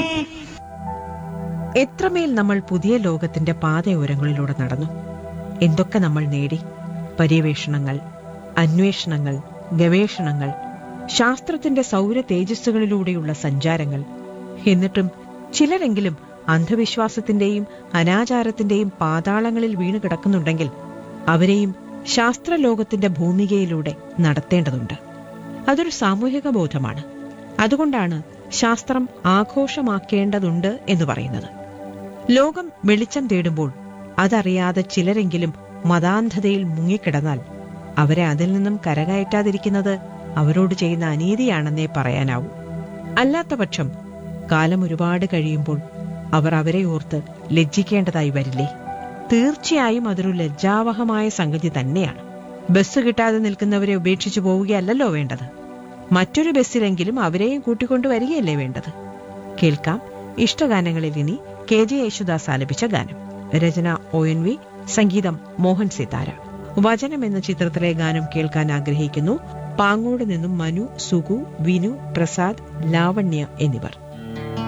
എത്രമേൽ നമ്മൾ പുതിയ ലോകത്തിന്റെ പാതയോരങ്ങളിലൂടെ നടന്നു എന്തൊക്കെ നമ്മൾ നേടി പര്യവേഷണങ്ങൾ അന്വേഷണങ്ങൾ ഗവേഷണങ്ങൾ ശാസ്ത്രത്തിന്റെ സൗര തേജസ്സുകളിലൂടെയുള്ള സഞ്ചാരങ്ങൾ എന്നിട്ടും ചിലരെങ്കിലും അന്ധവിശ്വാസത്തിന്റെയും അനാചാരത്തിന്റെയും പാതാളങ്ങളിൽ വീണു കിടക്കുന്നുണ്ടെങ്കിൽ അവരെയും ശാസ്ത്രലോകത്തിന്റെ ഭൂമികയിലൂടെ നടത്തേണ്ടതുണ്ട് അതൊരു സാമൂഹിക ബോധമാണ് അതുകൊണ്ടാണ് ശാസ്ത്രം ആഘോഷമാക്കേണ്ടതുണ്ട് എന്ന് പറയുന്നത് ലോകം വെളിച്ചം തേടുമ്പോൾ അതറിയാതെ ചിലരെങ്കിലും മതാന്ധതയിൽ മുങ്ങിക്കിടന്നാൽ അവരെ അതിൽ നിന്നും കരകയറ്റാതിരിക്കുന്നത് അവരോട് ചെയ്യുന്ന അനീതിയാണെന്നേ പറയാനാവൂ അല്ലാത്തപക്ഷം കാലം ഒരുപാട് കഴിയുമ്പോൾ അവർ അവരെ ഓർത്ത് ലജ്ജിക്കേണ്ടതായി വരില്ലേ തീർച്ചയായും അതൊരു ലജ്ജാവഹമായ സംഗതി തന്നെയാണ് ബസ് കിട്ടാതെ നിൽക്കുന്നവരെ ഉപേക്ഷിച്ചു പോവുകയല്ലല്ലോ വേണ്ടത് മറ്റൊരു ബസ്സിലെങ്കിലും അവരെയും കൂട്ടിക്കൊണ്ടുവരികയല്ലേ വേണ്ടത് കേൾക്കാം ഇഷ്ടഗാനങ്ങളിൽ ഇനി കെ ജെ യേശുദാസ് ആലപിച്ച ഗാനം രചന ഒ എൻ വി സംഗീതം മോഹൻ സിതാര വചനം എന്ന ചിത്രത്തിലെ ഗാനം കേൾക്കാൻ ആഗ്രഹിക്കുന്നു പാങ്ങോട് നിന്നും മനു സുഗു വിനു പ്രസാദ് ലാവണ്യ എന്നിവർ